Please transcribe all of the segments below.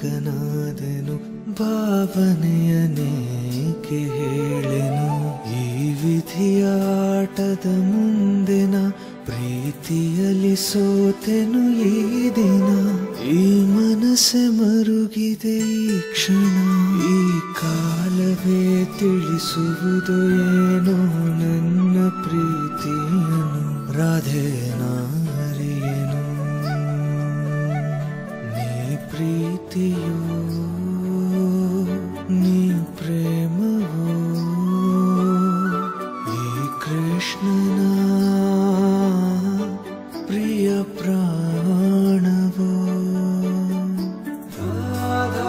ಏಕನಾದೆನು ಭಾವನೆಯನೇಕೆ ಹೇಳೆನು ಈ ವಿಧಿಯ ಆಟದ ಮುಂದಿನ ಪ್ರೀತಿಯಲ್ಲಿ ಸೋತೆನು ಈ ದಿನ ಈ ಮನಸ್ಸೆ ಮರುಗಿದೆ ಈ ಕ್ಷಣ ಈ ಕಾಲವೇ ತಿಳಿಸುವುದು ಏನೋ ನನ್ನ ಪ್ರೀತಿಯನು ರಾಧೆ ನಾರಿಯನು ನೀ ಪ್ರೀತಿಯೋ ನೀ ಪ್ರೇಮವೋ ಈ ಕೃಷ್ಣನ ಪ್ರಿಯ ಪ್ರಾಣವೋ ರಾಧಾ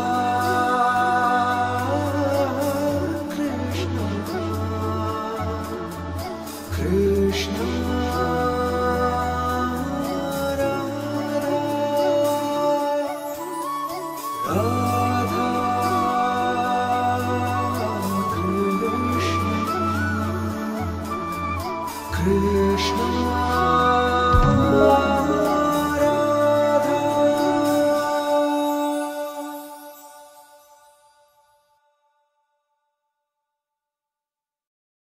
ಕೃಷ್ಣ ಕೃಷ್ಣ ರಾಧಾ ಕೃಷ್ಣ ಕೃಷ್ಣ